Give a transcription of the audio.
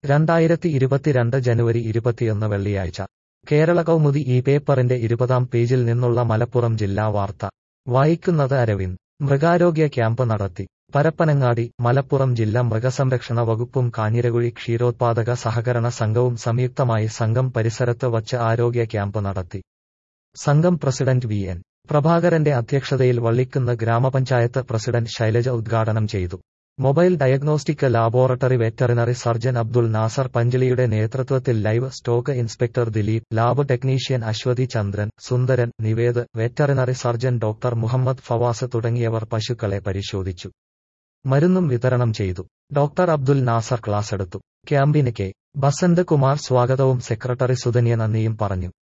രണ്ടായിരത്തി ഇരുപത്തിരണ്ട് ജനുവരി ഇരുപത്തിയൊന്ന് വെള്ളിയാഴ്ച കേരള കൗമുദി ഈ പേപ്പറിന്റെ ഇരുപതാം പേജിൽ നിന്നുള്ള മലപ്പുറം ജില്ലാ വാർത്ത വായിക്കുന്നത് അരവിന്ദ് മൃഗാരോഗ്യ ക്യാമ്പ് നടത്തി പരപ്പനങ്ങാടി മലപ്പുറം ജില്ലാ മൃഗസംരക്ഷണ വകുപ്പും കാഞ്ഞിരകുഴി ക്ഷീരോത്പാദക സഹകരണ സംഘവും സംയുക്തമായി സംഘം പരിസരത്ത് വച്ച് ആരോഗ്യ ക്യാമ്പ് നടത്തി സംഘം പ്രസിഡന്റ് വി എൻ പ്രഭാകരന്റെ അധ്യക്ഷതയിൽ വള്ളിക്കുന്ന് ഗ്രാമപഞ്ചായത്ത് പ്രസിഡന്റ് ശൈലജ ഉദ്ഘാടനം ചെയ്തു mobile diagnostic laboratory veterinary surgeon Abdul Nasar പഞ്ചലിയുടെ നേതൃത്വത്തിൽ live stock inspector Dileep lab technician Aswathi Chandran Sundaran Nived veterinary surgeon doctor Muhammad Fawaz തുടങ്ങിയവർ പശുക്കളെ പരിശോധിച്ചു മരുന്നും വിതരണം ചെയ്തു ഡോക്ടർ അബ്ദുൽ നാസർ ക്ലാസ് എടുത്തു ക്യാമ്പിന് കെ ബസന്ത് കുമാർ സ്വാഗതവും സെക്രട്ടറി സുധന്യ നന്ദിയും പറഞ്ഞു